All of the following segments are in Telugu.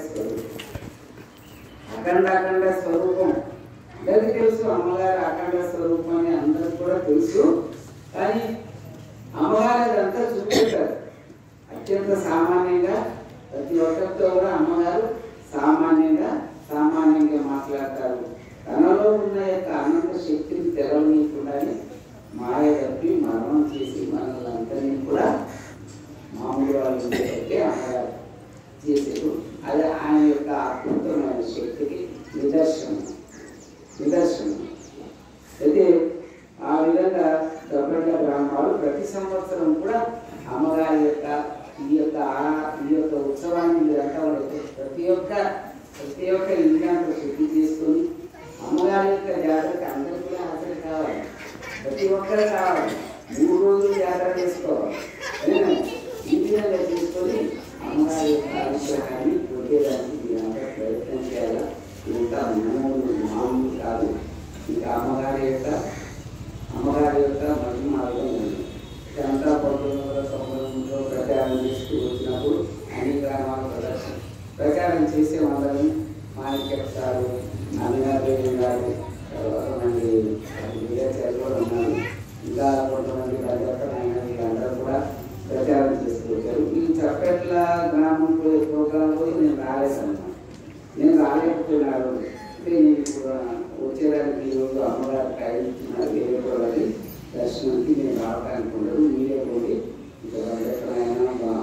స్వరూపం అఖండ అఖండ స్వరూపం అందరికీ తెలుసు అమ్మగారి అఖండ స్వరూపం అని అందరికి కూడా తెలుసు కానీ అమ్మగారు అదంతా చూపించారు అత్యంత సామాన్యంగా ప్రతి ఒక్కరితో కూడా అమ్మగారు సామాన్యంగా సామాన్యంగా మాట్లాడతారు తనలో ఉన్న యొక్క అనంత శక్తిని తెలవనీయకుండానే మాయ తప్పి మరణం చేసి మనల్ని అందరినీ కూడా మామూలు వాళ్ళు ఉండేటట్టే అమ్మగారు చేసేది అది ఆయన యొక్క అద్భుతమైన శక్తికి నిదర్శనం నిదర్శనం అయితే ఆ విధంగా దొబ్బెండ బ్రాహ్మణాలు ప్రతి సంవత్సరం కూడా అమ్మగారి యొక్క ఈ యొక్క ఆ- ఈ యొక్క ఉత్సవాన్ని మీరంతా కూడా ప్రతి ఒక్క ప్రతి ఒక్క ఇంద్రియాంతో శుద్ధి చేసుకొని అమ్మగారి యొక్క జాతరకి అందరూ కూడా హాజరు కావాలి ప్రతి ఒక్కరు కావాలి మూడు రోజులు జాతర చేసుకోవాలి ఏనా? ఈ విధంగా చేసుకొని అమ్మగారి యొక్క అనుగ్రహాన్ని పొందేదానికి మీరంతా ప్రయత్నం చేయాలి ఇంకా మామూలు మామూలు కాదు ఇంకా అమ్మగారి యొక్క అమ్మగారి యొక్క మహిమ అర్థం ఉంది ఇదంతా పౌర్ణమిలో సంబంధంలో ప్రచారం చేస్తూ వచ్చినప్పుడు అన్ని గ్రామాల ప్రదర్శన ప్రచారం చేసే వాళ్ళని మాణిక్య సారు నాన్నగారు గారు తర్వాత మంది విలేకరులు కూడా ఉన్నారు ఇంకా కొంతమంది భద్రతమైన వీళ్ళందరూ కూడా ప్రచారం చేస్తూ వచ్చారు ఈ చప్పట్ల గ్రామం పోయే ప్రోగ్రాం పోయి నేను రాలేదన్నమాట నేను రాలేకపోయినాను అంటే నేను ఇప్పుడు వచ్చేదానికి ఈరోజు అమ్మగారు టైం ఇచ్చినారు వేరే వాళ్ళకి దర్శనానికి నేను రావడానికి ఉండదు మీరే పోయి ఇక్కడ ఎక్కడైనా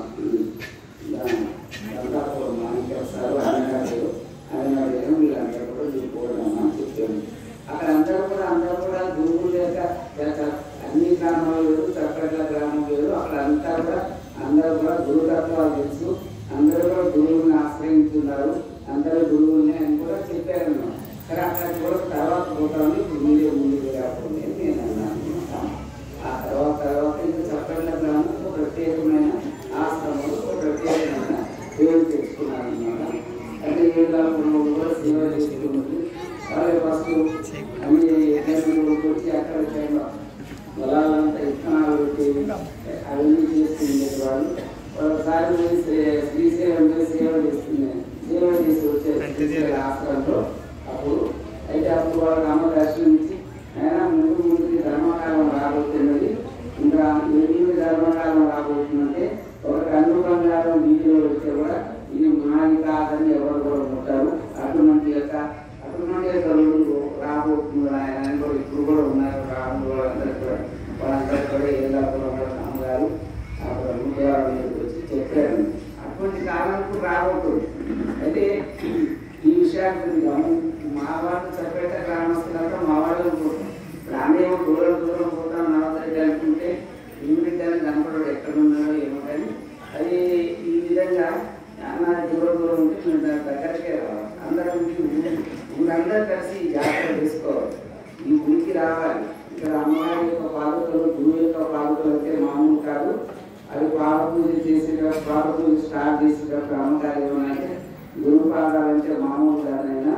దంతాపురం మాణిక్యాలు అన్నగారు అన్నగారు వీళ్ళందరూ కూడా మీరు పోవడమా చెప్పాను అక్కడ అందరూ కూడా అందరూ కూడా గురువులు లేక లేక అన్ని గ్రామాలు వేరు చక్కట్ల గ్రామం వేరు అక్కడ అంతా కూడా అందరూ కూడా గురుతత్వాలు తెలుసు అందరూ కూడా గురువుని ఆశ్రయించున్నారు అందరూ గురువుని అని కూడా చెప్పారు సరే అక్కడికి కూడా తర్వాత పోతామని ఇప్పుడు మీరే ముందుకు రాకుండా నేను అన్నాను అన్నమాట. ఆ తర్వాత తర్వాత ఇంకా చక్కట్ల గ్రామం ఒక ప్రత్యేకమైన ఆశ్రమంలో ఒక ప్రత్యేకమైన పేరు తెచ్చుకున్నాను అనమాట అంటే ఏడు కూడా సేవ చేసుకుంటుంది అలాగే ఫస్ట్ అన్ని ఎన్నెన్నో వచ్చి అక్కడ టైంలో పొలాలంతా ఇత్తనాలు పెట్టి అవన్నీ చేస్తుండే వాళ్ళు ఒకసారి పోయి శ్రీ- శ్రీశైలం పోయి సేవ చేస్తుంది సేవ చేసి వచ్చే శ్రీశైలం ఆశ్రమంలో అప్పుడు అయితే అప్పుడు వాళ్ళకి అమ్మ దర్శనం ఇచ్చి అయినా ముందు ముందుకి ధర్మకాలం రాబోతున్నది ఇంకా ఎన్ని ధర్మకాలం రాబోతుందంటే ఒక కన్ను బంగారం వీధిలో వస్తే కూడా ఇది మాది కాదని ఎవరు కూడా ఉంటారు అటువంటి యొక్క అటువంటి యొక్క రోజులు రాబోతుంది ఆయన అని కూడా ఇప్పుడు కూడా ఉన్నారు రాము వాళ్ళందరూ కూడా వాళ్ళందరూ కూడా ఏళ్ళప్పుడు అమ్మగారు అక్కడ ఉద్యోగాల మీదకి వచ్చి చెప్పారు అటువంటి కాలం ఇప్పుడు రాబోతుంది అయితే ఈ విషయాన్ని కొద్దిగా గమని- మా వాళ్ళు చెప్పేట గ్రామస్తులంతా మా వాళ్ళు అనుకుంటారు ఇప్పుడు ఆమెమో దూరం దూరం పోతాం నవదరికి అనుకుంటే ఇంగ్లీష్ కనపడడు ఎక్కడ ఉన్నాడో ఏమో కానీ అది ఈ విధంగా చాలా దూరం దూరం ఉంటే మేము దాని దగ్గరకే రావాలి అందరం ఉండి ఊరు- ఊరందరూ కలిసి ఈ జాతర చేసుకోవాలి ఈ ఊరికి రావాలి ఇక్కడ అమ్మగారి యొక్క పాదుకలు గురువు యొక్క పాదుకలు అయితే మామూలు కాదు అది పాద పూజ చేసేటప్పుడు పాద పూజ స్టార్ట్ చేసేటప్పుడు అమ్మగారు ఏమనంటే గురు పాదాలంటే మామూలు కాదైనా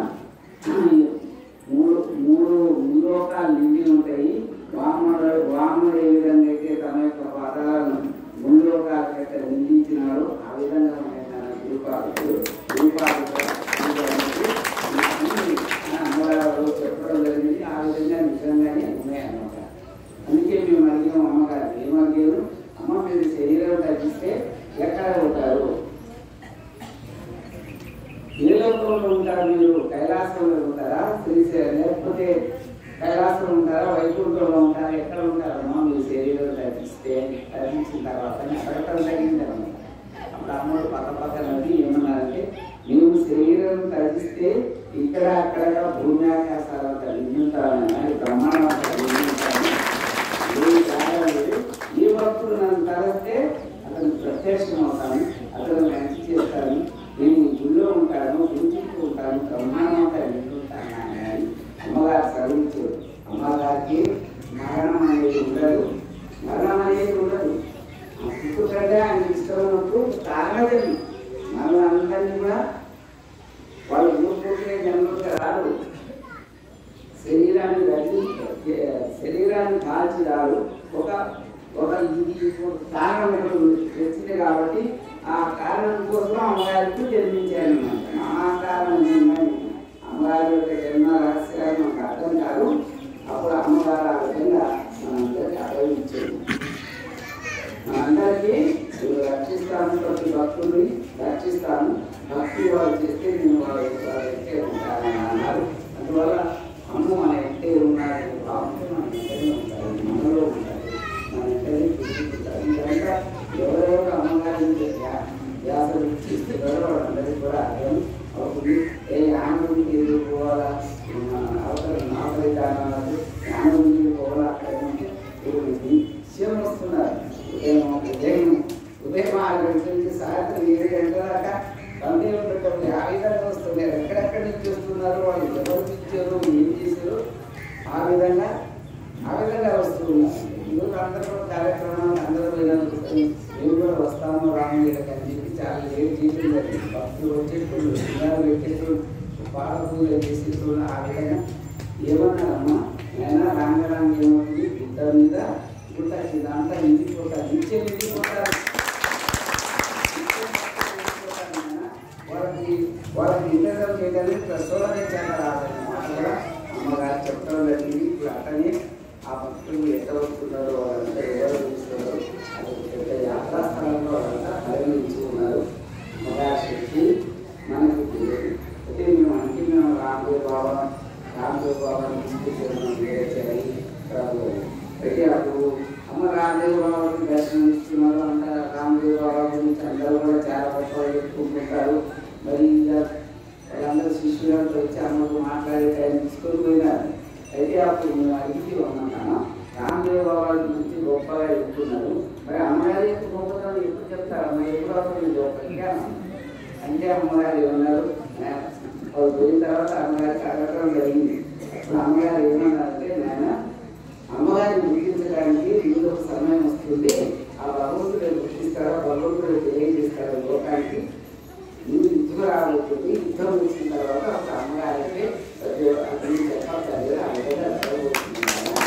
మూడు మూడు ముల్లోకాలు నిండి ఉంటాయి వామనుడు వామనుడు ఏ విధంగా అయితే తన యొక్క పాదాలను ముల్లోకాల యొక్క నిందించినాడు ఆ విధంగా మన గురుపాదుడు గురుపాదుడు అమ్మగారు చెప్పడం జరిగింది ఆ విధంగా నిజంగానే ఉన్నాయన్నమాట అందుకే మేము అడిగాము అమ్మగారు ఏమడిగారు అమ్మ మీరు శరీరం తగ్గిస్తే ఎక్కడ ఉంటారు ఏ లోకంలో ఉంటారు మీరు కైలాసంలో ఉంటారా శ్రీశైలం లేకపోతే కైలాసంలో ఉంటారా వైకుంఠంలో ఉంటారా ఎక్కడ ఉంటారమ్మా మీరు శరీరం తగ్గిస్తే తగ్గించిన తర్వాత అడగటం తగ్గిందన్నమాట అప్పుడు అమ్మడు పక్క పక్క నది ఏమన్నారంటే మేము శరీరం తగ్గిస్తే ఇక్కడ అక్కడ భూమి ఆకాశాలు నిండుతామని బ్రహ్మాండం నిండుతామని ఏ కారణం లేదు ఈ భక్తుడు నన్ను తలస్తే అతను ప్రత్యక్షం అవుతాను అతను మంచి చేస్తాను నేను ఈ గుళ్ళో ఉంటాను గుంచుకు ఉంటాను బ్రహ్మాండంగా నిండుతాను అని అమ్మగారు చదివించు అమ్మగారికి మరణం అనేది ఉండదు మరణం అనేది ఉండదు ఆ పుట్టుకగా ఆయన ఇష్టమైనప్పుడు కారణం మనం అందరినీ కూడా వాళ్ళు ఊరుకుంటే జన్మకి రాదు శరీరాన్ని గడ్డి శరీరాన్ని కాల్చి రాదు ఒక ఒక ఇది ఒక కారణం ఒకటి వచ్చింది కాబట్టి ఆ కారణం కోసం అమ్మగారికి జన్మించారనమాట రక్షిస్తాను భక్తి వాళ్ళు చేస్తే నేను వాళ్ళ వాళ్ళ వెంటే ఉంటానని అన్నారు అందువల్ల అమ్మ మన వెంటే ఉన్నారు భావంతో మన వెంటనే ఉంటారు మనలో ఉంటారు మన వెంటనే చూసుకుంటారు ఇదంతా ఎవరెవరు అమ్మగారి వ్యాసలు చేస్తున్నారో వాళ్ళందరికీ కూడా అర్థం అవుతుంది ఏ ఆనందం పోవాలా అవసరం ఆకలి కారణాలకు ఆనందం పోవాలా అక్కడ నుంచి ఇప్పుడు నిత్యం వస్తున్నారు ఉదయం ఉదయం ఉదయం ఆరు గంటల నుంచి సాయంత్రం ఏడు గంటల దాకా పందేలు పెట్టండి ఆ విధంగా వస్తున్నారు ఎక్కడెక్కడి నుంచి వస్తున్నారు వాళ్ళు ఎవరు ఇచ్చారు ఏం చేశారు ఆ విధంగా ఆ విధంగా వస్తున్నారు ఈరోజు అందరూ కూడా కార్యక్రమాలు అందరూ విధానం మేము కూడా వస్తాము రాము వీళ్ళకి అని చెప్పి చాలా లేట్ చేయడం జరిగింది భక్తులు వచ్చేటప్పుడు పిల్లలు పెట్టేటప్పుడు పాల పూజలు చేసేటప్పుడు ఆ విధంగా ఏమన్నారమ్మా నేను రాంగరాంగ ఏమవుతుంది గుట్ట మీద గుట్ట ఇదంతా నిండిపోతారు నిత్యం నిండిపోతారు వాళ్ళకి వాళ్ళకి ఇంటర్వ్యూ చేయడానికి ప్రసోదనే చేత రాదని మాట కూడా అమ్మగారు చెప్పడం జరిగింది ఇప్పుడు అట్టనే ఆ భక్తులు ఎక్కడ వస్తున్నారో వాళ్ళంతా ఎవరు చూస్తున్నారో అది ఒక పెద్ద యాత్రా స్థలంలో వాళ్ళంతా పరిగణించి ఉన్నారు అమ్మగారి శక్తి మనకి తెలియదు అయితే మేము అంటే మేము రాందేవ్ బాబా రాందేవ్ బాబాని తీసుకెళ్ళడం చేయాలి అయితే అప్పుడు అమ్మ రామదేవ్ బాబాకి దర్శనం ఇస్తున్నారు అంట రామదేవ్ బాబా గురించి అందరూ కూడా చాలా గొప్పగా చెప్పుకుంటుంటారు మరి ఇంకా వాళ్ళందరూ శిష్యులతో వచ్చి అమ్మకు మాట్లాడే టైం తీసుకొని పోయినారు అయితే అప్పుడు మేము అడిగి ఉన్నాను రామదేవ్ బాబా గురించి గొప్పగా చెప్తున్నారు మరి అమ్మగారి యొక్క గొప్పతనం ఎప్పుడు చెప్తారు అమ్మ ఎప్పుడు అవుతుంది గొప్పగా అంటే అమ్మగారు ఏమన్నారు వాళ్ళు పోయిన తర్వాత అమ్మగారికి అడగడం జరిగింది అప్పుడు అమ్మగారు ఏమన్నారంటే నాయన అమ్మగారిని గుర్తించడానికి ముందు ఒక సమయం వస్తుంది ఆ భగవంతుడు గుర్తిస్తారా భగవంతుడు తెలియజేస్తారా లోకానికి నువ్వు యుద్ధం రాబోతుంది యుద్ధం వచ్చిన తర్వాత ఒక అమ్మగారికి అతని చెప్పాలి ఆ విధంగా జరగబోతుంది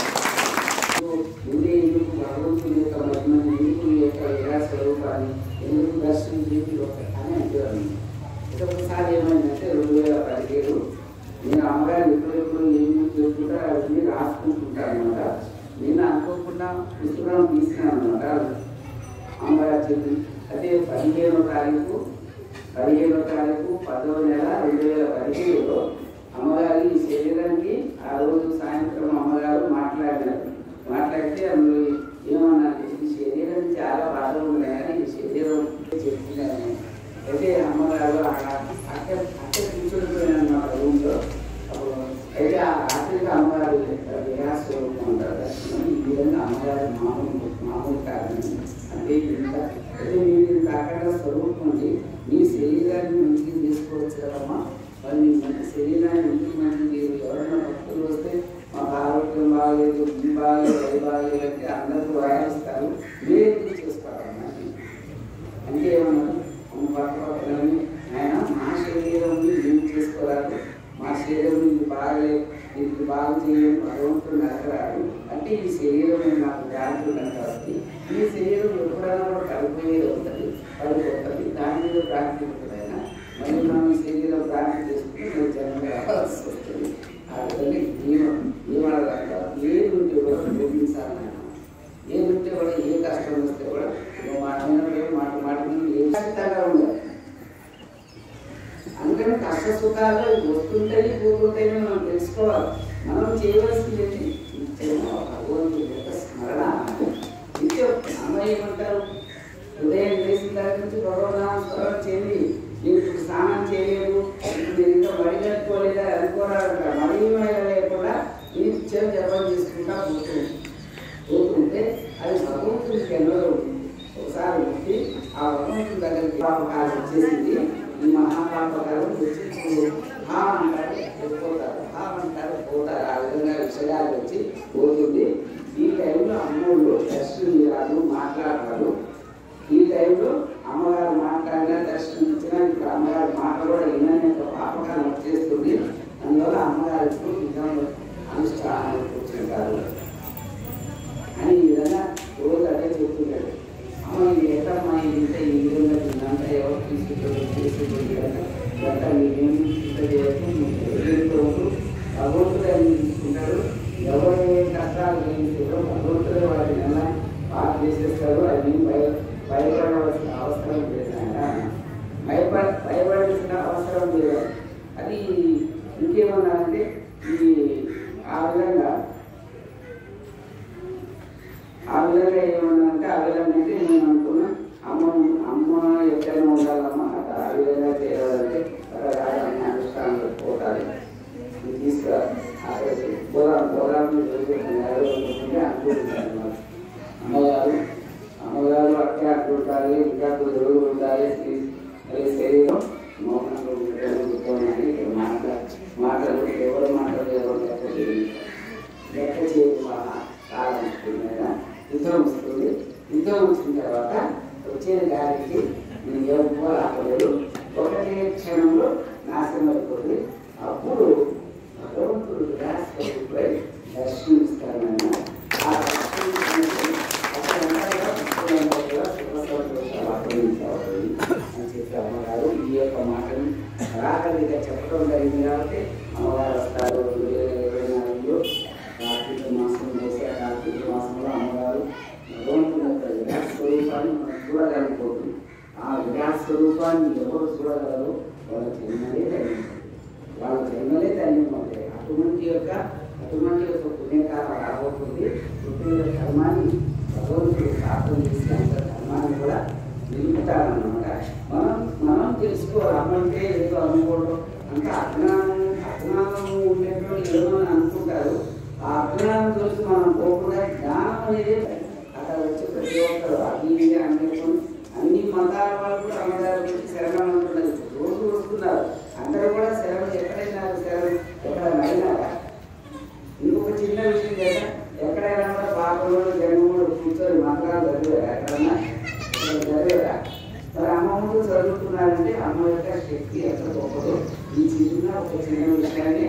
ముందే ఎందుకు భగవంతుని యొక్క మహిమని ఎందుకు ఈ యొక్క విరా స్వరూపాన్ని ఎందుకు దర్శనం చేసి ఒక అని అంటారు ఒకసారి ఏమైందంటే రెండు వేల పదిహేడు నేను అమ్మగారు ఎప్పుడెప్పుడు ఏమి చేసుకుంటా అవన్నీ రాసుకుంటుంటాను అనమాట నేను అనుకోకుండా పుస్తకం తీసినాను అనమాట అమ్మగారు చెప్పింది అదే పదిహేనో తారీఖు పదిహేనో తారీఖు పదవ నెల రెండు వేల పదిహేడులో అమ్మగారు ఈ శరీరానికి ఆ రోజు సాయంత్రం అమ్మగారు మాట్లాడినారు మాట్లాడితే అందులో ఏమన్నారు ఈ శరీరం చాలా బాధలు ఉన్నాయని ఈ శరీరం చెప్తున్నాను అయితే అమ్మగారు అక్కడ అక్కడ అక్కడ కూర్చొని అన్నమాట రూమ్లో అప్పుడు అయితే ఆ రాత్రికి అమ్మగారు విరాస్వరూపం ఉంటారు దర్శనం ఈ విధంగా అమ్మగారు మామూలు మామూలు కారణం అంటే ఇంత అయితే మీరు ఇంత అక్కడ స్వరూపం ఉంది మీ శరీరాన్ని మంచిగా తీసుకోవచ్చు కదమ్మా మరి మీ మంచి శరీరాన్ని ఇంటికి మంచి మీరు ఎవరైనా భక్తులు వస్తే మాకు ఆరోగ్యం బాగాలేదు ఇది బాగాలేదు అది బాగాలేదు అంటే అందరూ వాయిస్తారు మీరు ఎందుకు చేసుకోవాలన్నా అంటే ఏమన్నారు అమ్మ పక్క పక్కనని ఆయన మా శరీరం మేము చేసుకోరాదు మా శరీరం ఇది బాగలేదు ఇది బాగా చేయడం భగవంతుడు నరకరాడు అంటే ఈ శరీరం నాకు జాగ్రత్త ఉన్నది కాబట్టి ఈ శరీరం ఎప్పుడైనా కూడా కలిపోయేది ఉంటుంది పడిపోతుంది దాని మీద ప్రాంతి ఉంటుంది ఆయన మళ్ళీ మనం ఈ శరీరం ప్రాంతి చేసుకుంటే మనం జన్మ రావాల్సి వస్తుంది ఆ విధంగా నియమం నియమాలు అంటారు ఏది ఉంటే కూడా నిర్మించాలని ఏది ఉంటే కూడా ఏ కష్టం వస్తే కూడా నువ్వు మాట మీద మాట మాట మీద ఏ కష్టంగా ఉండదు అందుకని కష్ట సుఖాలు వస్తుంటాయి పోతుంటాయి మనం తెలుసుకోవాలి మనం చేయవలసింది నిత్యము భగవంతుడి యొక్క స్మరణ నిత్యం అమ్మ ఏమంటారు ఉదయం లేచిన దగ్గర నుంచి భగవన్నామ స్మరణ చేయండి నేను ఇప్పుడు స్నానం చేయలేదు ఇప్పుడు నేను ఇంకా మడి కట్టుకోలేదా అనుకోరాలంట మడి లేకుండా నిత్యం జపం చేసుకుంటా పోతుంది పోతుంటే అది భగవంతుడికి ఎన్నో ఒకసారి వచ్చి ఆ భగవంతుడి దగ్గరికి పాపకాలు వచ్చేసింది ఈ మహాపాపకాలు వచ్చి హా అంటారు పోతారు హా అంటారు పోతారు ఆ విధంగా విషయాలు వచ్చి పోతుంది ఈ టైంలో అమ్మోళ్ళు దర్శనం రాదు మాట్లాడతారు ఈ టైంలో అమ్మగారు మాట్లాడినా దర్శనం ఇచ్చినా ఇప్పుడు అమ్మగారి మాట కూడా వినని ఒక పాపకాలం వచ్చేస్తుంది అందువల్ల అమ్మగారు ఇప్పుడు నిజంగా అనుష్ఠానానికి కూర్చుంటారు అని ఈ విధంగా రోజు అదే చెప్తున్నాడు అమ్మ ఇది ఎక్కడమ్మా ఇది ఇంత ఈ విధంగా తిన్నంత ఎవరు తీసుకుంటారు తీసుకుంటుంది ఇదంతా మీరేం ఇంత చేయొచ్చు మీకు భగవంతుడు అని తీసుకుంటాడు ఎవరు ఏ కష్టాలు చేయించారో భగవంతుడే వాటిని ఎలా పాటు చేసేస్తాడు అది భయ భయపడవలసిన అవసరం లేదంట భయపడ భయపడాల్సిన అవసరం లేదు అది ఇంకేమన్నారంటే ఈ ఆ విధంగా ఆ విధంగా ఏమన్నారంటే ఆ విధంగా అంటే నేను అనుకున్నా అమ్మ అమ్మ ఎక్కడైనా ఉండాలమ్మా అట్లా ఆ విధంగా చేయాలంటే అక్కడ రాజమ్మ అనుష్ఠానంలో పోతాది ఇది తీసుకురా అక్కడికి పోదాం పోదాం జరుగుతుంది అనుకుంటున్నాను అమ్మగారు అమ్మగారు అట్టే అంటుంటారు ఇంకా కొన్ని రోజులు ఉండాలి అది శరీరం మౌనంగా ఉండడానికి మాట మాటలు ఎవరు మాటలు ఎవరు చెప్పలేదు లెక్క చేయడం వలన కాలం వస్తుంది కదా యుద్ధం వస్తుంది యుద్ధం వచ్చిన తర్వాత వచ్చే గాలికి నేను ఎవరు ఆపలేదు ఒకటే క్షణంలో నాశనం అయిపోతుంది అప్పుడు భగవంతుడు రాష్ట్రపతిపై దర్శనమిస్తానన్న ఆ దర్శనం అని చెప్పి అమ్మగారు ఈ యొక్క మాటను రాకలిగా చెప్పడం జరిగింది కాబట్టి అమ్మగారు వస్తారు రెండు వేల ఇరవై నాలుగులో కార్తీక మాసం వేసే కార్తీక మాసంలో అమ్మగారు భగవంతుని యొక్క విరాట్ స్వరూపాన్ని మనం చూడగలిగిపోతుంది ఆ విరాట్ స్వరూపాన్ని ఎవరు చూడగలరు వాళ్ళ జన్మలే ధన్యం వాళ్ళ జన్మలే ధన్యం అవుతాయి అటువంటి యొక్క అటువంటి యొక్క పుణ్యకాలం రాబోతుంది పుట్టిన ధర్మాన్ని భగవంతుడు ప్రార్థన చేసి అంత ధర్మాన్ని కూడా నిలుపుతారన్నమాట మనం మనం తెలుసుకోవాలి అమ్మంటే ఏదో అనుకోవడం అంటే అజ్ఞానం అజ్ఞానం ఉండేటువంటి ఏదో అని అనుకుంటారు ఆ అజ్ఞానం చూసి మనం పోకుండా జ్ఞానం అనేది అక్కడ వచ్చి ప్రతి ఒక్కరు అది ఇది అనుకుని అన్ని మతాల వాళ్ళు కూడా అమ్మగారి గురించి శరణం అంటున్నారు రోజు వస్తున్నారు అందరూ కూడా శరణం ఎక్కడైనా శరణం ఎక్కడ నడినారా ఇంకొక చిన్న విషయం కదా ఎక్కడైనా కూడా పాపలు జన్మములు కూర్చొని మంత్రాలు చదివారా ఎక్కడన్నా ఇక్కడ చదివారా మరి అమ్మ ముందు చదువుతున్నారంటే అమ్మ యొక్క శక్తి ఎంత గొప్పదో ఈ చిన్న ఒక చిన్న విషయాన్ని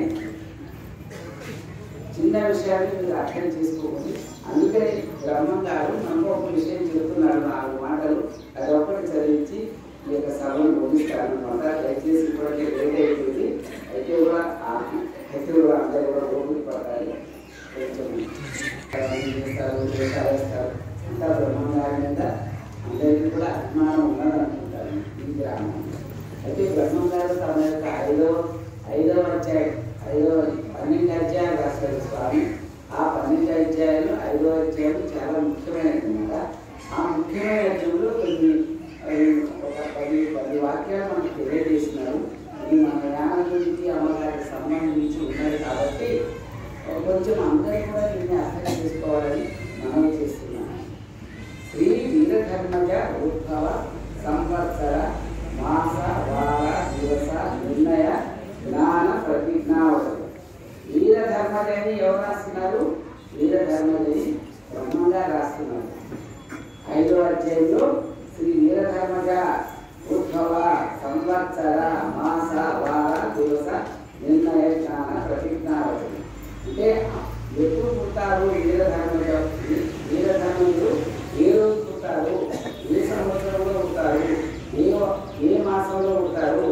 చిన్న విషయాన్ని మీరు అర్థం చేసుకోవాలి అందుకనే బ్రహ్మం గారు మనకు ఒక విషయం చెప్తున్నారు నాలుగు మాటలు అది ఒక్కటి చదివించి ఈ యొక్క సభను ముగిస్తారనమాట దయచేసి ఇప్పటికే లేట్ అయిపోయింది అయితే కూడా ఆ అయితే కూడా అందరూ కూడా ఓపిక పడాలి కొంచెం ఏం చేస్తారు చేస్తారు వేస్తారు అంతా బ్రహ్మం గారి మీద అందరికీ కూడా అభిమానం ఉన్నదనుకుంటారు ఈ గ్రామం అయితే బ్రహ్మం గారు తమ యొక్క ఐదవ ఐదవ అధ్యాయం ఐదవ పన్నెండు అధ్యాయాలు రాశారు స్వామి ఆ పన్నెండు అధ్యాయాలు ఐదవ అధ్యాయం చాలా ముఖ్యమైనది అన్నమాట ఆ ముఖ్యమైన అధ్యాయంలో కొన్ని ఆ, ఒక పది పది వాక్యాలు మనకు తెలియజేసినారు ఇది మన జ్ఞానం గురించి అమ్మగారికి సంబంధించి ఉన్నది కాబట్టి ఆ, కొంచెం అందరూ కూడా దీన్ని అర్థం చేసుకోవాలని మనం చేస్తున్నాను శ్రీ వీరధర్మజ ఉద్భవ సంవత్సర మాస వార దివస నిర్ణయ జ్ఞాన ప్రతిజ్ఞావళి వీరధర్మజని ఎవరు రాస్తున్నారు వీరధర్మజని బ్రహ్మంగా రాస్తున్నారు ఐదో అధ్యాయంలో శ్రీ వీరధర్మజ ఉద్భవ సంవత్సర మాస వార దివస నిర్ణయ జ్ఞాన ప్రతిజ్ఞావళి అంటే ఎప్పుడు పుట్టారు వీరధర్మజ వీరధర్మజుడు ఏ రోజు పుట్టారు ఏ సంవత్సరంలో పుట్టారు ఏ ఏ మాసంలో పుట్టారు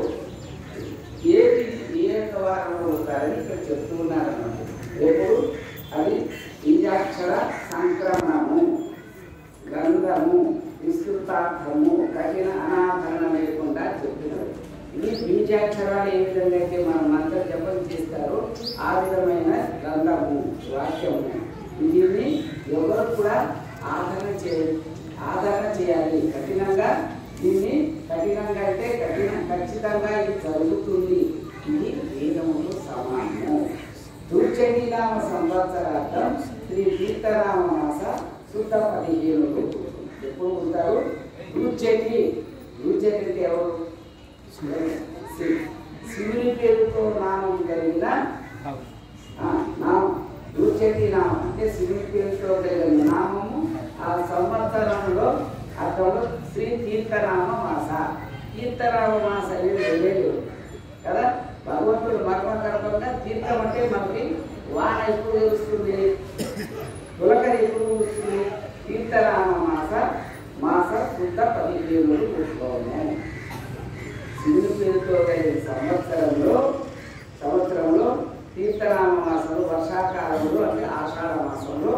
ఏ ఏ యొక్క వారంలో పుట్టారని ఇక్కడ చెప్తూ ఉన్నారన్నమాట ఎప్పుడు అది బీజాక్షర సంక్రమణము గంధము విస్తృతార్థము కఠిన అనాభరణ లేకుండా చెప్పినది ఇది బీజాక్షరాలు ఏ విధంగా అయితే మనం మంత్ర జపం చేస్తారో ఆ విధమైన గ్రంథము వాక్యము దీన్ని ఎవరు కూడా ఆదరణ చే ఆదరణ చేయాలి కఠినంగా దీన్ని కఠినంగా అంటే కఠిన ఖచ్చితంగా ఇది జరుగుతుంది ఇది వేదములు సమానము దుర్చండినామ సంవత్సరార్థం శ్రీ సీతారామ మాస శుద్ధ పదిహేనులు ఎప్పుడు ఉంటారు దుర్చండి దుర్చండి అంటే ఎవరు శి- శివుని పేరుతో నామం కలిగిన ఆ, నామం దుర్చండి నామం అంటే శివుని పేరుతో కలిగిన నామము ఆ సంవత్సరంలో అర్థంలో శ్రీ తీర్థరామ మాస తీర్థరామ మాస అనేది తెలియదు కదా భగవంతుడు మర్మకర్మంగా తీర్థం అంటే మనకి వాన ఎప్పుడు తెలుస్తుంది పులకరి ఎప్పుడు వస్తుంది తీర్థరామ మాస మాస శుద్ధ పదిహేనులు చూసుకోవము శివుని పేరుతో కలిగిన సంవత్సరంలో సంవత్సరంలో తీర్థరామ మాసంలో వర్షాకాలంలో అంటే ఆషాఢ మాసంలో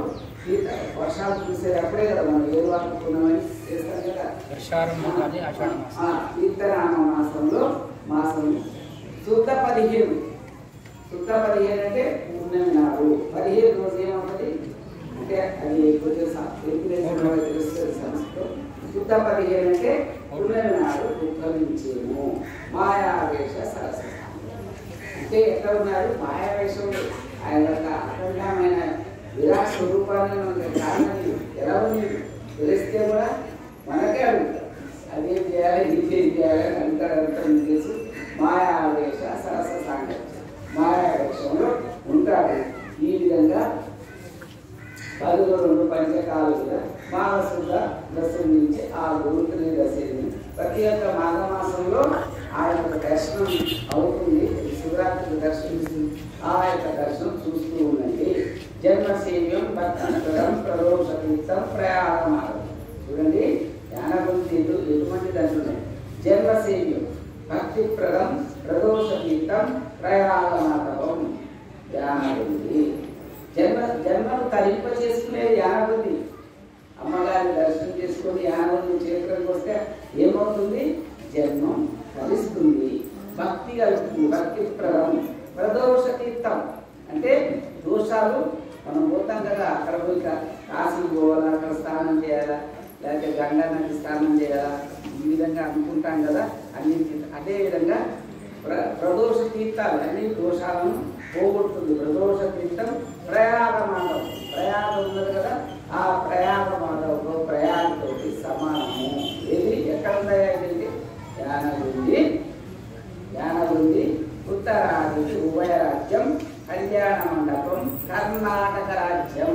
ఈత వర్షాలు చూసేది అప్పుడే కదా మనం ఏడు వారం పుణ్యమని చేస్తాం కదా వర్షారంభాన్ని ఆషాఢ మాసం ఆ, ఈత్తరామ మాసంలో మాసం శుద్ధ పదిహేను శుద్ధ పదిహేను అంటే పూర్ణమి నాడు పదిహేను రోజు ఏమవుతుంది అంటే అది కొంచెం స- తెలుగుదేశంలో తెలుస్తుంది సంస్కృతం శుద్ధ పదిహేను అంటే పూర్ణమి నాడు ఉద్భవించేము మాయావేశ సరస్వతి అంటే ఎక్కడ ఉన్నాడు మాయావేశంలో ఆయన యొక్క అఖండమైన విరాట్ స్వరూపాన్ని మనకి కారణం ఎలా ఉంది తెలిస్తే కూడా మనకే అడుగుతారు అదేం చేయాలి ఇదేం చేయాలి అని అంటారు అంటారు చేసి మాయావేశ సరస సాంగత్యం మాయావేశంలో ఉంటాడు ఈ విధంగా పదిలో రెండు పంచకాలుగా మానసుద్ధ దశమి నుంచి ఆ గురుతుని దశమి ప్రతి ఒక్క మాఘమాసంలో ఆ యొక్క దర్శనం అవుతుంది శివరాత్రి దర్శనం ఆ యొక్క దర్శనం చూస్తూ ఉండండి జన్మసేవ్యం భక్తంతరం ప్రదోషతీర్థం ప్రయాణమాగం చూడండి జ్ఞానబుద్ధులు ఎటువంటి అంటున్నాయి జన్మసేవ్యం భక్తిప్రదం ప్రదోషతీర్థం ప్రయాణమాగవం జ్ఞానబుద్ధి జన్మ జన్మను తరింప చేసుకునే యానబుద్ధి అమ్మగారిని దర్శనం చేసుకొని యానబుద్ధి చేతులకు వస్తే ఏమవుతుంది జన్మం ఫలిస్తుంది భక్తి కలుగుతుంది భక్తి ప్రదం ప్రదోష తీర్థం అంటే దోషాలు మనం పోతాం కదా అక్కడ పోయి కా- కాశీకి పోవాలా అక్కడ స్నానం చేయాలా లేకపోతే గంగా నది స్నానం చేయాలా ఈ విధంగా అనుకుంటాం కదా అన్ని అదే విధంగా ప్ర ప్రదోష తీర్థాలు అన్ని దోషాలను పోగొడుతుంది ప్రదోష తీర్థం ప్రయాగ మాధవ్ ప్రయాగ ఉన్నది కదా ఆ ప్రయాగ మాధవ్లో ప్రయాగతో సమానము ఏది ఎక్కడ ఉన్నాయా ఇది జ్ఞానబుద్ధి జ్ఞానబుద్ధి ఉత్తరాది ఉభయ రాజ్యం కళ్యాణ మండపం కర్ణాటక రాజ్యం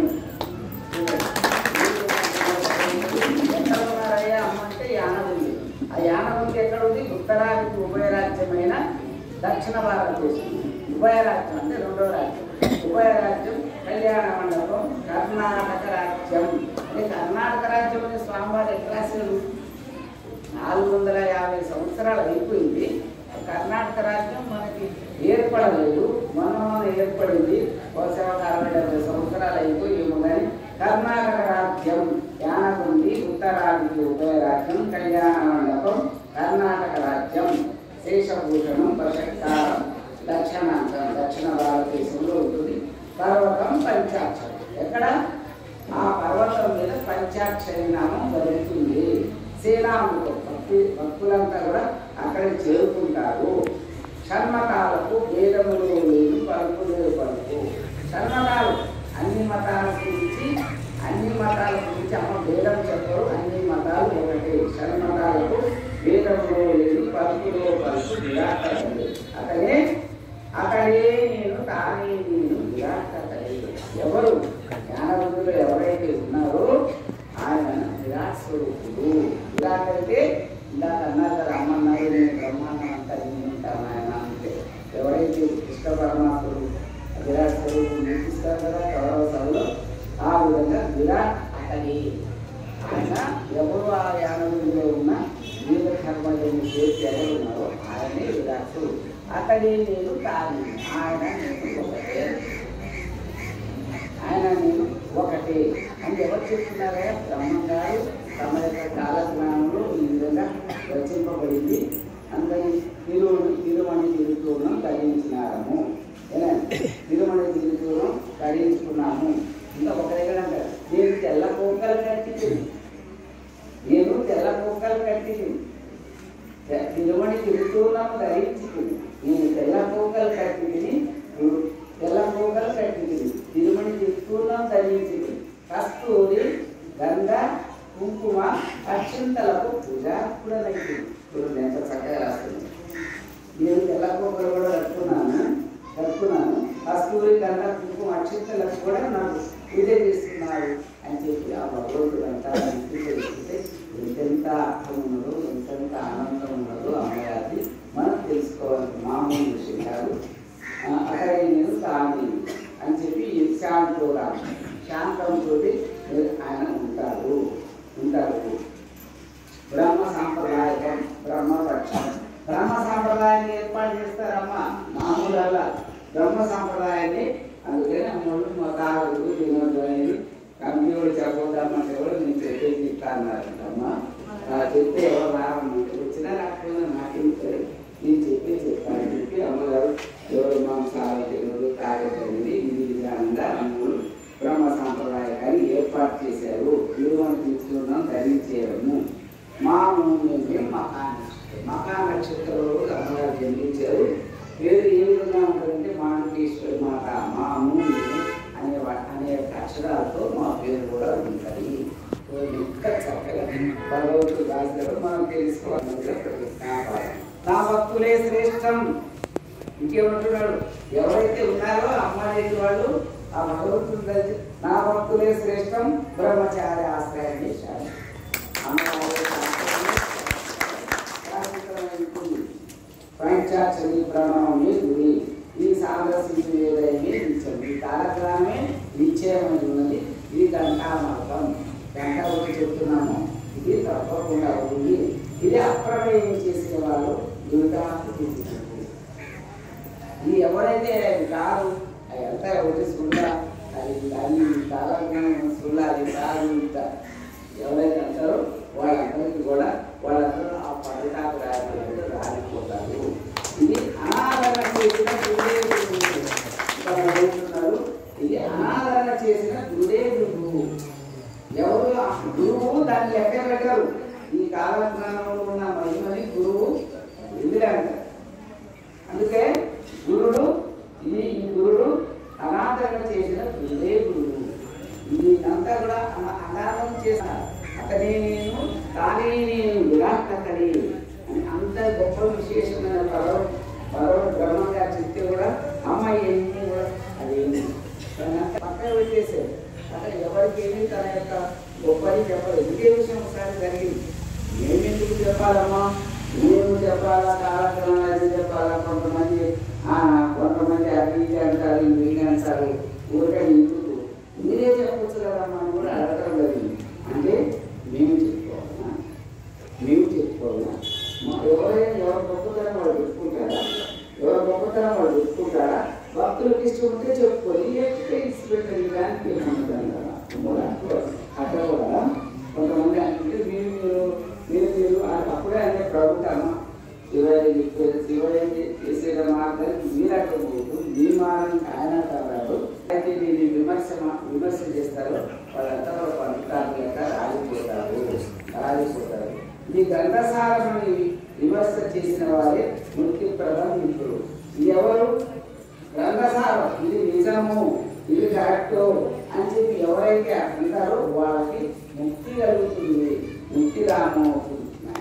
ఎక్కడ ఉన్నారయ్యా అమ్మ అంటే యానబుద్ధి ఆ యానబుద్ధి ఎక్కడ ఉంది ఉత్తరాది ఉభయ రాజ్యమైన దక్షిణ భారతదేశం ఉభయ రాజ్యం అంటే రెండో రాజ్యం ఉభయ రాజ్యం కళ్యాణ మండపం కర్ణాటక రాజ్యం అంటే కర్ణాటక రాజ్యం అనే స్వామివారి ఎట్లా అసలు నాలుగు వందల యాభై సంవత్సరాలు అయిపోయింది కర్ణాటక రాజ్యం మనకి ఏర్పడలేదు మన మన ఏర్పడింది బహుశా ఒక అరవై డెబ్బై సంవత్సరాలు అయిపోయి ఏమో కానీ కర్ణాటక రాజ్యం యానగుండి ఉత్తరాదికి ఉభయ రాజ్యం కళ్యాణ మండపం కర్ణాటక రాజ్యం శేషభూషణం ప్రసక్తారం దక్షిణాంతం దక్షిణ భారతదేశంలో ఉంటుంది పర్వతం పంచాక్షరం ఎక్కడ ఆ పర్వతం మీద పంచాక్షరి నామం జరుగుతుంది శ్రీరాముడు భక్తి భక్తులంతా కూడా అక్కడ చేరుకుంటారు షణ్మతాలకు వేదములు లేదు పలుకు లేదు పలుకు షణ్మతాలు అన్ని మతాల గురించి అన్ని మతాల గురించి అమ్మ వేదం చెప్పరు అన్ని మతాలు ఒకటి షణ్మతాలకు వేదములో లేదు పలుకులో పలుకు విరాటములు అక్కడే అక్కడే నేను తానే నేను విరాటకలే ఎవరు జ్ఞానవంతులు ఎవరైతే ఉన్నారో ఆయన విరాట్ స్వరూపుడు విరాట్ అంటే ఇందాక అన్నారు కదా అమ్మన్నారు నేను బ్రహ్మాండం అంతా నేను ఉంటాను ఆయన అంటే ఎవరైతే కృష్ణ పరమాత్ముడు విరాట్ స్వరూపుడు చూపిస్తారు కదా కౌరవ సభలో ఆ విధంగా విరాట్ అతడి ఆయన ఎవరు ఆ యానవుడిలో ఉన్న వీర కర్మలను చేసి ఎవరు ఉన్నారో ఆయనే విరాట్ అతడి నేను తాను ఆయన నేను ఒకటే ఆయన నేను ఒకటే అని ఎవరు చెప్తున్నారా బ్రహ్మం గారు తమ యొక్క కాలజ్ఞానంలో ఈ విధంగా రచింపబడింది అందరి తిరుమణి తిరుమణి తిరుతూర్ణం ధరించినారము ఏనండి తిరుమణి తిరుతూర్ణం ధరించుకున్నాము ఇంకా ఒక దగ్గర అంటారు నేను తెల్ల కోకలు కట్టి నేను తెల్ల కోకలు కట్టి తిరుమణి తిరుతూర్ణం ధరించుకుంది నేను తెల్ల కోకలు కట్టి తెల్ల కోకలు కట్టి తిరుమణి తిరుతూర్ణం ధరించింది కస్తూరి గంగ కుంకుమ అక్షింతలకు పూజ కూడా నైతుంది చూడండి ఎంత చక్కగా రాస్తుంది నేను తెల్ల కోకలు కూడా కట్టుకున్నాను కట్టుకున్నాను కస్తూరి గంగ కుంకుమ అక్షింతలకు కూడా నాకు పూజ చేస్తున్నారు అని చెప్పి ఆ భగవంతుడు అంతా పూజ చేస్తుంటే ఎంతెంత అర్థం ఉన్నదో ఎంతెంత ఆనందం ఉన్నదో అమ్మగారిది మనం తెలుసుకోవాలి మామూలు విషయం కాదు ఆ, అక్కడ నేను తాను అని చెప్పి శాంతురా శాంతంతో ఆయన ఉంటాడు ఉంటాడు బ్రహ్మ సాంప్రదాయం బ్రహ్మపక్షం బ్రహ్మ సాంప్రదాయాన్ని ఏర్పాటు చేస్తారమ్మా మామూలుగా బ్రహ్మ సాంప్రదాయాన్ని అందుకని అమ్మోళ్ళు మా తాగుడు తినొద్దు అనేది కంపెనీ కూడా చెప్పొద్దామంటే కూడా నేను చెప్పేసి ఇస్తా అన్నారంటమ్మా ఆ, చెప్తే ఎవరు రావమ్మంటే వచ్చినా రాకపోయినా నాకేం సరే నేను చెప్పి చెప్తాను చెప్పి అమ్మగారు ఎవరు మాంసాలు తినరు తాగేటది ఇది విధానంగా అమ్ములు బ్రహ్మ సాంప్రదాయాన్ని ఏర్పాటు చేశారు విలువను తీసుకున్నాం ధరించేయడము మా మూమెంటే మకా నక్షత్రం మకా నక్షత్రంలో అమ్మగారు జన్మించారు పేరు ఏ విధంగా ఉంటుందంటే మానకేశ్వరి మాట మా మూమి అనే వా- అనే అక్షరాలతో మా పేరు కూడా ఉంటుంది సో ఇంకా చక్కగా భగవంతుడు రాశారు మనం తెలుసుకోవాలి నా భక్తులే శ్రేష్టం ఇంకేమంటున్నాడు ఎవరైతే ఉన్నారో అమ్మాయి వాళ్ళు ఆ భగవంతుడు దర్శి- నా భక్తులే శ్రేష్టం బ్రహ్మచారి ఆశ్రయం చేశారు అమ్మవారి ఆశ్రయం శాశ్వతమైనటువంటి పంచాక్షరి ప్రణవమే గురి ఈ సామరస్యం ఏదైనా నిత్యం ఈ కాలక్రమే నిశ్చయమై ఉన్నది ఇది ఘంటామార్గం గంట ఒకటి చెప్తున్నాము ఇది తప్పకుండా ఉంది ఇది అప్రమేయం చేసే వాళ్ళు దుర్గాకు తీసుకుంటారు ఇది ఎవరైతే కాదు అది అంతా ఒకటి సుల్లా అది అది కాలజ్ఞానం సుల్లా అది కాదు ఇంత ఎవరైతే అంటారో వాళ్ళందరికీ కూడా వాళ్ళందరూ ఆ పడటాకు రాయడానికి రాలిపోతారు ఇది అనాదరణ చేసిన గురుదేవుడు ఇంకా మొదలుతున్నారు ఇది అనాదరణ చేసిన గురుదేవుడు ఎవరు ఆ గురువు దాన్ని లెక్క పెట్టారు ఈ కాలజ్ఞానంలో ఉన్న మహిమని గురువు ఎదురంటారు అందుకే గురుడు ఇది ఈ గురుడు అనాథంగా చేసిన గురుడే గురుడు ఇది అంతా కూడా అన- అనాథం చేసిన అతనే నేను తానే నేను విరాట్టకడి అని అంత గొప్ప విశేషమైన పరవ పరవ బ్రహ్మంగా చెప్తే కూడా అమ్మాయి ఎన్ని కూడా అదేంటి పక్కన పెట్టేశారు అతను ఎవరికి ఏమి తన యొక్క గొప్పని చెప్పలేదు ఇదే విషయం ఒకసారి జరిగింది మేమెందుకు చెప్పాలమ్మా నేను చెప్పాలా కాలక్రమాలు చెప్పాలా కొంతమంది ఆ, కొంతమంది అది ఇది అంటారు ఇవి ఇది అంటారు ఊరికే ఇందుకు మీరే చెప్పొచ్చు కదమ్మా అని కూడా అడగడం జరిగింది అంటే మేము చెప్పుకోవాలా మేము చెప్పుకోవాలా మా ఎవరైనా ఎవరి గొప్పతనం వాళ్ళు చెప్పుకుంటారా ఎవరి గొప్పతనం వాళ్ళు చెప్పుకుంటారా భక్తులకు ఇష్టం ఉంటే చెప్పుకొని లేకపోతే ఇచ్చి పెట్టండి దానికి ఏమంటారు కదా కూడా అట్లా కూడా కొంతమంది అంటే మీరు మీరు మీరు మీరు ఆ- అప్పుడే అంటే ప్రభుత్వం శివయ్య శివయ్య చేసే మార్గం మీరు అక్కడ పోతూ మీ మార్గం ఆయన కాదు అయితే మీరు విమర్శ మా- విమర్శ చేస్తారో వాళ్ళంతా కూడా పంపుతారు లేక రాలిపోతారు రాలిపోతారు ఈ గ్రంథసారమని విమర్శ చేసిన వారే మృత్యు ప్రధాన మిత్రులు ఇది ఎవరు గ్రంథసారం ఇది నిజము ఇది కరెక్ట్ అని చెప్పి ఎవరైతే అంటారో వాళ్ళకి ముక్తి కలుగుతుంది ముక్తి రామం అవుతుంది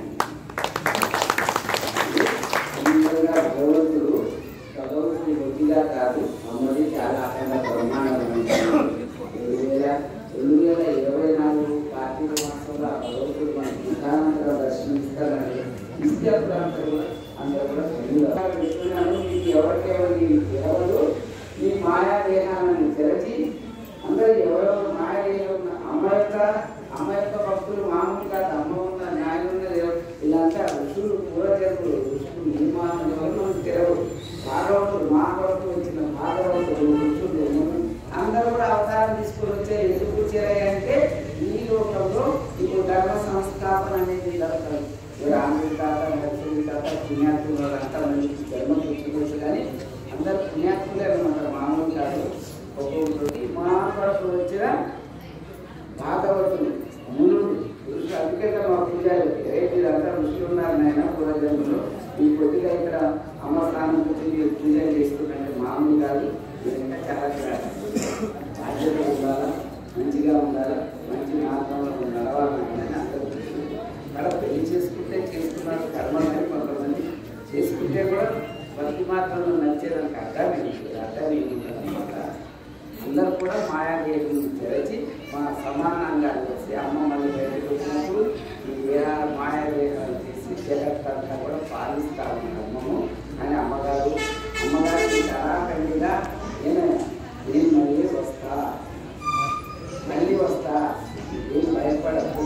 సుందరంగా భగవంతుడు భగవంతుడి బొత్తిగా కాదు అమ్మది చాలా అఖండ బ్రహ్మాండమైన రెండు వేల రెండు వేల ఇరవై నాలుగు కార్తీక మాసంలో ఆ భగవంతుడు మనకి ప్రధానంగా దర్శనమిస్తారని ఇస్తే ప్రాంతంలో అందరూ కూడా తెలుగులో చెప్తున్నాను మీకు ఎవరికెవరి ఎవరు మీ మాయా దేహాన్ని తెరచి అందరూ ఎవరెవరు మాయా దేహం అమ్మ యొక్క అమ్మ యొక్క భక్తులు మామూలుగా అమ్మ ఉన్న న్యాయం ఉన్న దేవ- వీళ్ళంతా ఋషులు పూర్వజన్ములు ఋషులు నిర్మాణం ఎవరు మనకు తెరవరు భాగవతులు మా కొరకు వచ్చిన భాగవతులు ఋషులు అందరూ కూడా అవతారం తీసుకొని వచ్చారు ఎందుకు వచ్చారు అంటే ఈ లోకంలో ఇప్పుడు ధర్మ సంస్థాపన అనేది జరుగుతుంది రాముడి తాత నరసింహుడి తాత పుణ్యాత్ములు వాళ్ళంతా మంచి ధర్మ పుచ్చుకోవచ్చు కానీ అందరూ పుణ్యాత్ములే అనమాట మామూలు కాదు ఒక్కొక్కటి మా కొరకు వచ్చిన భాగవతులు మునులు ఋషులు అందుకే మా పూజారి ఏ వీళ్ళంతా ఋషులు ఉన్నారు నాయన పూర్వజన్మలో ఈ కొద్దిగా ఇక్కడ అమ్మ స్థానం కూర్చొని మీరు పూజలు చేస్తున్నట్టు మామూలు కాదు మీరంతా చాలా చాలా బాధ్యత ఉండాలా మంచిగా ఉండాలా మంచి మార్గంలో నడవాలని అందరూ అక్కడ పెళ్లి చేసుకుంటే చేసుకున్నారు కర్మని కొంతమంది చేసుకుంటే కూడా భక్తి మార్గంలో నచ్చేదానికి అర్థమే అర్థమే ఉంటుందన్నమాట అందరూ కూడా మాయాదేవిని తెరచి మా సమానంగా చేసి అమ్మ మళ్ళీ బయటకు వచ్చినప్పుడు ఈ వేరాల మాయాదేవాలు తీసి జగత్తంతా కూడా పాలిస్తా ఉన్న అమ్మము అని అమ్మగారు అమ్మగారికి కళాఖండిగా నేను నేను మళ్ళీ వస్తా మళ్ళీ వస్తా ఏం భయపడకు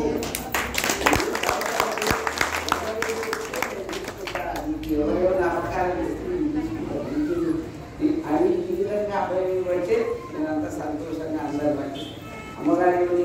నీకు ఎవరెవరు నమ్మకాలు అని ఈ విధంగా అభయం బట్టి నేనంత సంతోషంగా అందరు మంచి అమ్మగారి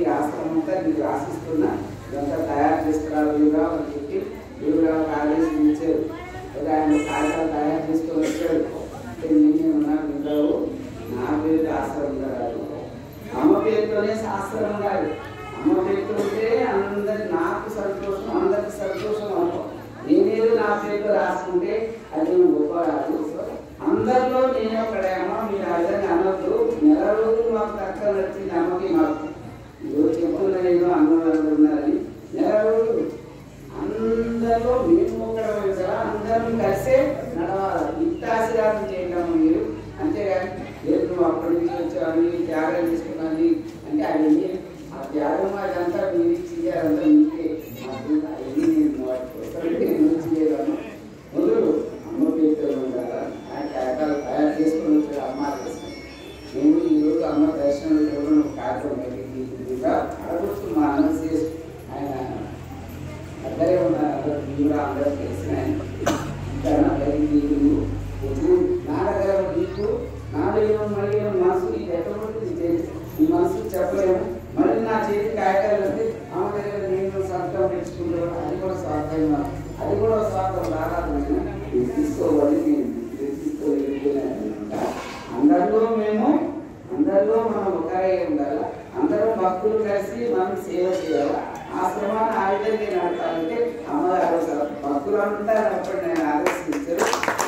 చెప్తున్నా ఇదంతా తయారు చేసుకురావాలి వీరుగా అని చెప్పి వీరుగా ఆదేశం ఇచ్చారు అయితే ఆయన కాగితాలు తయారు చేసుకొని వచ్చాడు అంటే నేనే ఉన్నాను ఉండవు నా పేరు ఆశ్రమం రాదు అమ్మ పేరుతోనే శాస్త్రం ఉండాలి అమ్మ పేరుతో ఉంటే అందరి నాకు సంతోషం అందరికి సంతోషం అనుకో నేనేదో నా పేరుతో రాసుకుంటే అది గొప్ప రాదు అందరిలో నేను ఒకడేమో మీరు అర్థం అనొద్దు నెల రోజులు మాకు తక్కువ నచ్చింది అమ్మకి మాకు ఈరోజు చెప్తున్నా నేను అన్నవాళ్ళు ఉన్నారని నెల రోజులు అందరిలో మేము ఒకడమే కదా అందరం కలిసే నడవాలి ఇంత ఆశీర్వాదం చేయడం మీరు అంతేగాని లేదు నువ్వు అప్పటి నుంచి వచ్చావని త్యాగం చేసుకున్నాని అంటే అవన్నీ ఆ త్యాగం అదంతా మీరు ఇచ్చింది అదంతా మీకే మాకు అవన్నీ నేను వాటి కోసం నేను చేయగలను మొదలు అమ్మ పేరుతో ఉండాలా ఆ కాగితాలు తయారు చేసుకుని వచ్చాడు అమ్మ ఆదేశం. నేను ఈరోజు అమ్మ దర్శనం కూడా నువ్వు కాగితం బయటికి అడగొచ్చు మా అన్న చేసి ఆయన అక్కడే ఉన్నారు అందరూ మీరు అందరూ తెలిసిన ఆయన. ఇంకా నా దగ్గర నీకు ఎప్పుడు నా దగ్గర నీకు నాలో ఏమో మళ్ళీ ఏమో మనసు ఇది ఎక్కడ ఉంటుంది తెలియదు. ఈ మనసు చెప్పలేము మళ్ళీ నా చేతి కాగితాలు అంటే ఆమె దగ్గర నేను సంతకం తెచ్చుకుంటాను అది కూడా స్వార్థం అది కూడా స్వార్థం రారాధమైన ఇది తీసుకోవాలి నేను ఇది తీసుకోగలిగిన అందరిలో మేము అందరిలో మనం ఒకరే ఉండాలి అందరూ భక్తులు కలిసి మనం సేవ చేయాలి ఆశ్రమాన్ని ఆ విధంగా నడపాలంటే అమ్మగారు భక్తులు అంతా అప్పుడు నేను ఆలోచించారు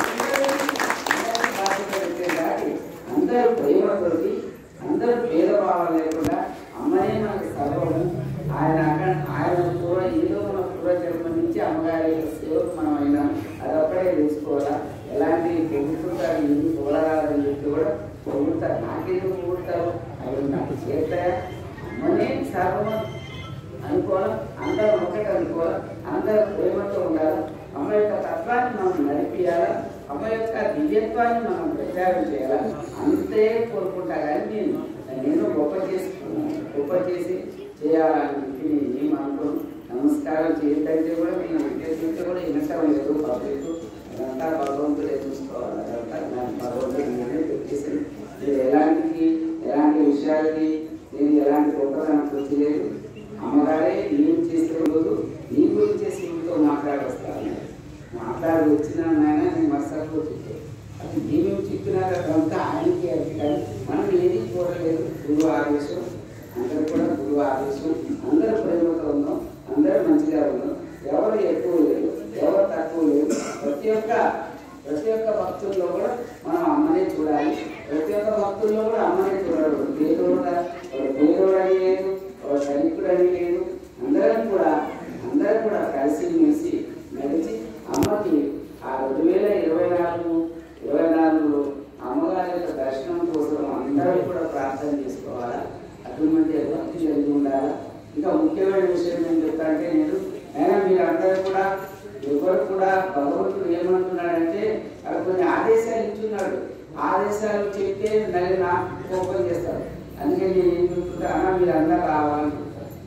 అందరూ ప్రేమతోటి అందరూ భేదభావం లేకుండా అమ్మనే మనకు సర్వము ఆయన అక్కడ ఆయన కూడా ఏదో మన పూర్వజన్మ నుంచి అమ్మగారి యొక్క సేవకు మనం అయినాం అది అప్పుడే తెలుసుకోవాలా ఎలాంటి పొగుడుతుంటారు ఎన్ని పొగడరాదని చెప్పి కూడా పొగుడుతారు నాకేదో పొగుడుతారు అవి నాకు చేస్తాయా అమ్మనే సర్వము అనుకోవాలి అందరూ ఒకటి అనుకోవాలి అందరూ ప్రేమతో ఉండాలి అమ్మ యొక్క తత్వాన్ని మనం నడిపియాలా అమ్మ యొక్క దివ్యత్వాన్ని మనం ప్రచారం చేయాలి అంతే కోరుకుంటా కానీ నేను నేను గొప్ప చేసుకున్నాను గొప్ప చేసి చేయాలని చెప్పి నేను ఏం అనుకోను నమస్కారం చేయటంటే కూడా నేను ఉద్దేశించి కూడా వినటం లేదు పబ్లిక్ అదంతా భగవంతుడే చూసుకోవాలి అదంతా నాకు భగవంతుడు నేనే పెట్టేసి నేను ఎలాంటి ఎలాంటి విషయాలకి నేను ఎలాంటి గొప్పతనం కృషి లేదు అమ్మగారే ఏం చేసే రోజు నీ గురించి శివుడితో మాట్లాడి వస్తాను మాట్లాడి వచ్చిన నాయన నేను మరుసటి రోజు చెప్పాను. అది ఏమేమి చెప్పినారో అదంతా ఆయనకి అది కానీ మనం ఏది చూడలేదు గురువు ఆదేశం అందరూ కూడా గురువు ఆదేశం అందరూ ప్రేమతో ఉందాం అందరూ మంచిగా ఉందాం ఎవరు ఎక్కువ లేదు ఎవరు తక్కువ లేదు ప్రతి ఒక్క ప్రతి ఒక్క భక్తుల్లో కూడా మనం అమ్మనే చూడాలి ప్రతి ఒక్క భక్తుల్లో కూడా అమ్మనే చూడాలి పేదోడ పేదోడు అని లేదు ఒక సైనికుడు అని లేదు అందరం కూడా అందరం కూడా కలిసి మెలిసి నడిచి అమ్మకి ఆ రెండు వేల ఇరవై నాలుగు ఇరవై నాలుగులో అమ్మగారి యొక్క దర్శనం కోసం అందరూ కూడా ప్రార్థన చేసుకోవాలా అటువంటి భక్తి కలిగి ఉండాలా ఇంకా ముఖ్యమైన విషయం ఏం చెప్తా అంటే నేను అయినా మీరు అందరూ కూడా ఎవరు కూడా భగవంతుడు ఏమంటున్నాడంటే అక్కడ కొన్ని ఆదేశాలు ఇచ్చున్నాడు ఆదేశాలు చెప్తే నన్ను నాకు కోపం చేస్తారు అందుకే నేను ఏం చెప్తుంటా అన్న మీరు అందరూ రావాలనుకుంటాను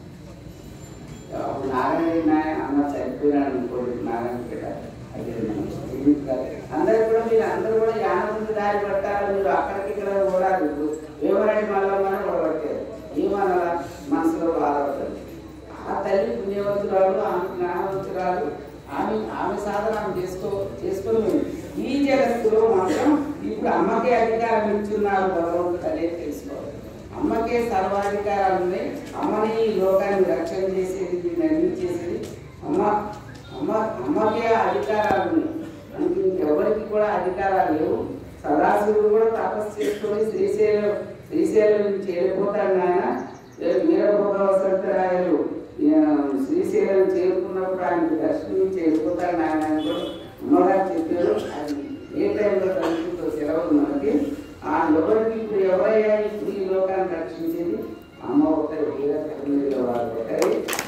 అప్పుడు నారాయణ నాయ అన్న చనిపోయినాడు అనుకోండి నారాయణ పేట అదే మనం తెలియదు కదా. అందరూ కూడా మీరు అందరూ కూడా యానకుంది దారి పట్టాలి మీరు అక్కడికి ఇక్కడ ఓడాలి వివరణి మళ్ళీ మనం ఓడబట్టారు ఏమనాలా మనసులో బాధపడతారు ఆ తల్లి పుణ్యవంతురాలు ఆమె జ్ఞానవంతురాలు ఆమె ఆమె సాధన ఆమె చేసుకో చేసుకుని ఉంది. ఈ జగత్తులో మాత్రం ఇప్పుడు అమ్మకే అధికారం ఇచ్చున్నారు భగవంతుడు అనేది తెలుసుకోవాలి అమ్మకే సర్వాధికారాలు ఉన్నాయి అమ్మని ఈ లోకాన్ని రక్షణ చేసేది దీన్ని అందించేసేది అమ్మ అమ్మ అమ్మకే అధికారాలు ఉన్నాయి మనకి ఇంకెవరికి కూడా అధికారాలు లేవు సదాశివుడు కూడా తపస్సు చేసుకొని శ్రీశైలం శ్రీశైలం నుంచి వెళ్ళిపోతాడు నాయన వీరభోగ వసంతరాయలు ఆ, శ్రీశైలం చేరుకున్నప్పుడు ఆయనకు దర్శనం వెళ్ళిపోతాడు నాయన అని కూడా అమ్మగారు చెప్పారు అది ఏ టైంలో తగ్గుతుందో సెలవు మనకి ఆ ఎవరికి ఇప్పుడు ఎవరయ్యా ఇప్పుడు ఈ లోకాన్ని రక్షించేది అమ్మ ఒకరి వీర కర్మీల వారు ఒకరే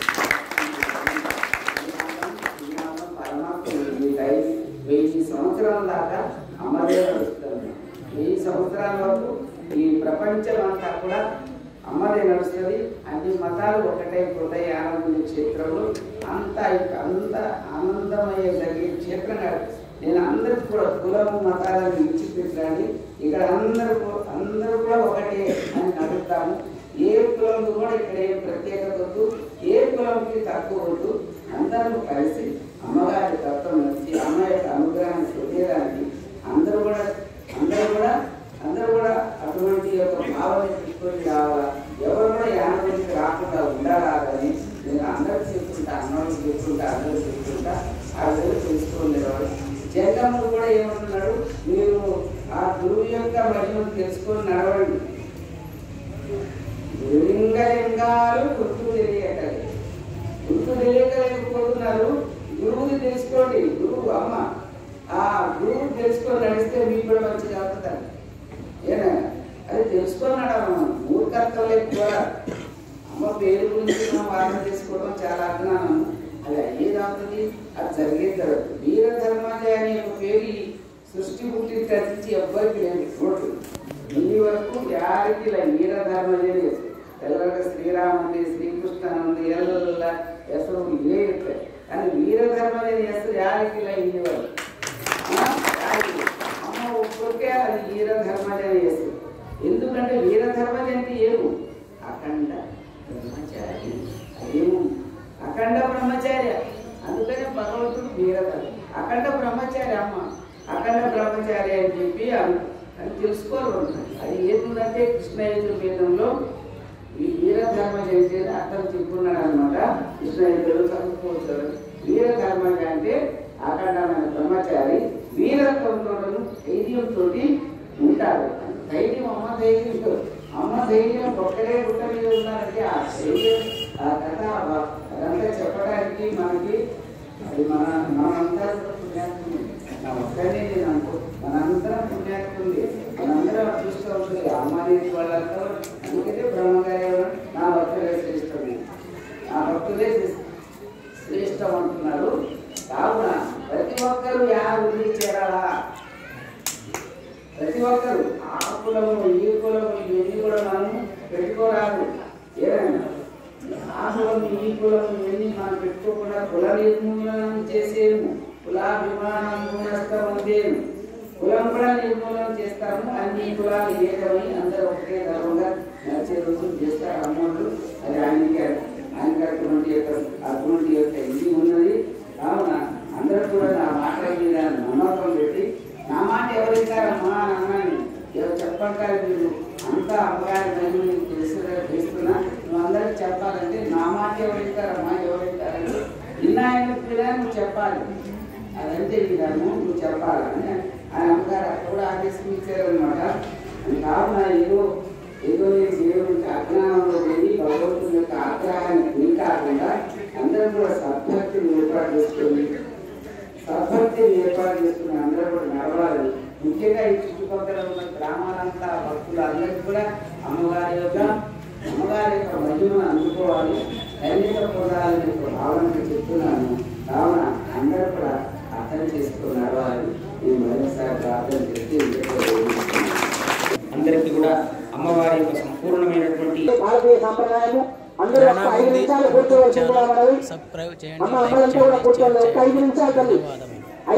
పరమాత్మ వెయ్యి సంవత్సరాల దాకా అమ్మదే నడుస్తుంది వెయ్యి సంవత్సరాల వరకు ఈ ప్రపంచం అంతా కూడా అమ్మదే నడుస్తుంది అన్ని మతాలు ఒకటే పోతాయి ఆనంద క్షేత్రంలో అంత అంత ఆనందమయ్యే జరిగే క్షేత్రం కాదు నేను అందరికి కూడా కులం మతాలను విడిచిపెట్టాలి ఇక్కడ అందరూ కూ- అందరూ కూడా ఒకటే అని నడుపుతాము ఏ కులం కూడా ఇక్కడ ఏం ప్రత్యేకత వద్దు ఏ కులంకి తక్కువ వద్దు అందరూ కలిసి అమ్మగారి తత్వం నుంచి అమ్మ యొక్క అనుగ్రహాన్ని పొందేదానికి అందరూ కూడా అందరూ కూడా అందరూ కూడా అటువంటి యొక్క భావన తీసుకొని రావాలా ఎవరు కూడా యానవరికి రాకుండా ఉండాలని నేను అందరికి చెప్తుంటా అన్నోళ్ళకి చెప్తుంటా అందరూ చెప్తుంటా ఆ విధంగా తెలుసుకునేవాడు జగన్ముడు కూడా ఏమంటున్నాడు మీరు ఆ గురువు యొక్క మహిమను తెలుసుకొని నడవండి లింగలింగాలు గుర్తు తెలియకలేదు గుర్తు తెలియకలేకపోతున్నారు గురువుని తెలుసుకోండి గురువు అమ్మ ఆ గురువు తెలుసుకొని నడిస్తే మీకు కూడా మంచిగా అవుతుంది ఏనా అది తెలుసుకున్నాడు మనం మూర్ఖత్వం ఎక్కువ అమ్మ పేరు గురించి మనం వాదన చేసుకోవడం చాలా అజ్ఞానం అది అయ్యేది అవుతుంది అది జరిగేది జరగదు వీర ధర్మాజయ అనే ఒక పేరు ఈ సృష్టి పుట్టి తగ్గించి ఎవ్వరికి లేదు చూడు ఇన్ని వరకు యారికి ఇలా వీర ధర్మజయ లేదు తెల్లగా శ్రీరాముంది శ్రీకృష్ణ ఉంది ఎల్ల ఎసరు ఇవే చెప్తాయి కానీ వీర ధర్మజయ ఎసరు యారికి ఇలా ఇన్ని వరకు ఆ, యారికి. అమ్మ ఒక్కొక్కే అది వీర ధర్మజయ చేస్తుంది ఎందుకంటే వీర ధర్మజయ అంటే ఏము అఖండ బ్రహ్మచారి అదేము అఖండ బ్రహ్మచార్య అందుకనే భగవంతుడు వీరధర్మ అఖండ బ్రహ్మచారి అమ్మ అఖండ బ్రహ్మచారి అని చెప్పి అను అని తెలుసుకోవాలి అది ఏంటంటే కృష్ణ యజుర్వేదంలో ఈ వీరధర్మ జయంతి అర్థం చెప్పుకున్నాడు అనమాట కృష్ణ యజుర్వేదం చదువుకోవచ్చు వీరధర్మజ అంటే అఖండమైన బ్రహ్మచారి వీరత్వంతో ధైర్యంతో ఉంటారు ధైర్యం అమ్మ ధైర్యంతో అమ్మ ధైర్యం ఒక్కడే గుట్ట మీద ఉన్నారంటే ఆ ధైర్యం ఆ కథ ఆ- అదంతా చెప్పడానికి మనకి అది మన మనంతా పుణ్యాత్ములు నా ఒక్కడే నేను అనుకో మనందరం పుణ్యాత్ములు మనందరం అదృష్టవంతులు అమ్మాయి వాళ్ళంతా అందుకనే బ్రహ్మగారి నా భక్తులే శ్రేష్టం నా భక్తులే శ్రేష్టం అంటున్నారు కావున ప్రతి ఒక్కరూ యాభై చేరాలా ప్రతి ఒక్కరు ఆ కులము ఈ కులము ఇవన్నీ కూడా మనం పెట్టుకోరాదు ఏదైనా ఆ కులము ఈ కులము ఇవన్నీ మనం పెట్టుకోకుండా కుల నిర్మూలనం చేసేము కులాభిమానం నష్టమందేము కులం కూడా నిర్మూలన చేస్తాము అన్ని కులాలు ఏకమై అందరూ ఒకే ధర్మంగా నడిచే రోజులు చేస్తారు అమ్మోళ్ళు అది ఆయనకి ఆయనకి అటువంటి యొక్క అటువంటి యొక్క ఇది ఉన్నది కావున అందరూ కూడా నా మాట మీద నమ్మకం పెట్టి నా మాట ఎవరిస్తారమ్మా అని అన్నాను ఎవరు చెప్పంటారు మీరు అంతా అమ్మగారి మహిమ నీకు తెలుసుగా చేస్తున్నా నువ్వు అందరికి చెప్పాలంటే నా మాట ఎవరిస్తారమ్మా ఎవరిస్తారంటే విన్నాయన కూడా నువ్వు చెప్పాలి అదంతే విధానం నువ్వు చెప్పాలని ఆయన అమ్మగారు అక్కడ కూడా ఆదేశం ఇచ్చారనమాట కావున ఏదో ఏదో నేను దేవునికి అజ్ఞానంలో వెళ్ళి భగవంతుని యొక్క ఆగ్రహాన్ని నీ కాకుండా అందరం కూడా సద్భక్తిని ఏర్పాటు చేసుకొని సద్భక్తిని ఏర్పాటు చేసుకుని అందరూ కూడా నడవాలి ముఖ్యంగా ఈ చుట్టుపక్కల ఉన్న గ్రామాలంతా భక్తులు అందరికీ కూడా అమ్మగారి యొక్క అమ్మగారి యొక్క మహిమను అందుకోవాలి ధన్యత పొందాలని ఒక భావనతో చెప్తున్నాను కావున అందరూ కూడా అర్థం చేసుకుని నడవాలి నేను మరోసారి ప్రార్థన చేసి అందరికీ కూడా అమ్మవారి యొక్క సంపూర్ణమైనటువంటి భారతీయ సంప్రదాయము అందరూ ఒక ఐదు నిమిషాలు కూర్చోవలసిందిగా మనవి సబ్స్క్రైబ్ చేయండి అమ్మ లైక్ అమ్మలంతా కూడా చేయండి కూర్చోండి షేర్ ఒక ఐదు చేయండి నిమిషాలు తల్లి ధన్యవాదములు